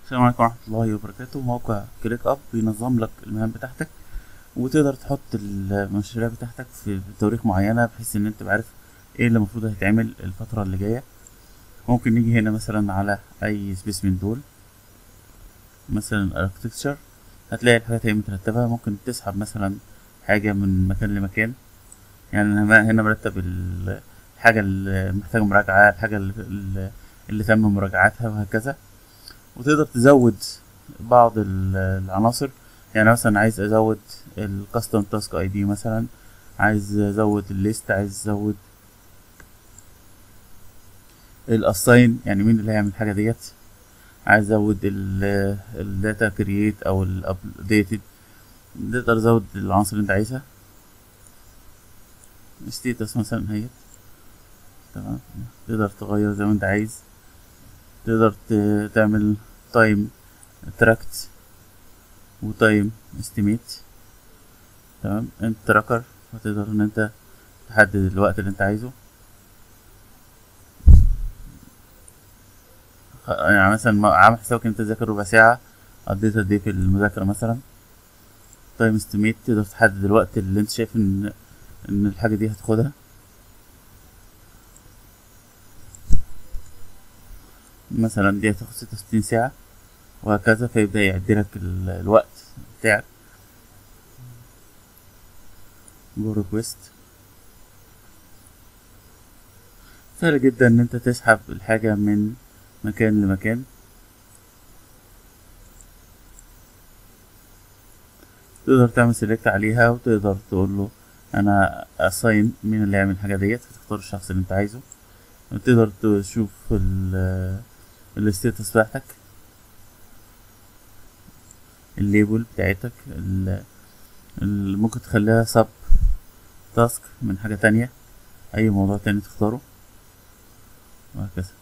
السلام عليكم ورحمة الله وبركاته موقع كليك اب بينظم لك المهام بتاعتك وتقدر تحط المشاريع بتاعتك في تواريخ معينة بحيث ان انت عارف ايه اللي المفروض هيتعمل الفترة اللي جاية ممكن نيجي هنا مثلا على اي سبيس من دول مثلا اركتكتشر هتلاقي الحاجات هي مترتبة ممكن تسحب مثلا حاجة من مكان لمكان يعني أنا هنا مرتب ال- الحاجة اللي محتاجة مراجعة الحاجة اللي, اللي تم مراجعتها وهكذا وتقدر تزود بعض ال- العناصر يعني مثلا عايز ازود الكاستم تاسك اي دي مثلا عايز ازود الليست عايز ازود الاساين يعني مين اللي هيعمل الحاجه ديت عايز ازود الداتا كرييت او الابديتد تقدر تزود العناصر اللي انت عايزها ستيتس مثلا هي تمام تقدر تغير زي ما انت عايز تقدر ت- تعمل تايم تراكت وتايم استيميت تمام انت تراكر فتقدر ان انت تحدد الوقت اللي انت عايزه خ- يعني مثلا ما- عامل حسابك ان انت تذاكر ربع ساعة قضيت قد ايه في المذاكرة مثلا تايم استيميت تقدر تحدد الوقت اللي انت شايف ان ان الحاجة دي هتاخدها مثلا دي هتاخد ستة وستين ساعة وهكذا فيبدأ يعدلك ال- الوقت بتاعك جو ريكويست سهل جدا ان انت تسحب الحاجة من مكان لمكان تقدر تعمل سيلكت عليها وتقدر تقول له انا اساين مين اللي يعمل الحاجة ديت فتختار الشخص اللي انت عايزه وتقدر تشوف ال الستاتس بتاعتك الليبل بتاعتك ال- ال- ممكن تخليها سب تاسك من حاجة تانية أي موضوع تاني تختاره وهكذا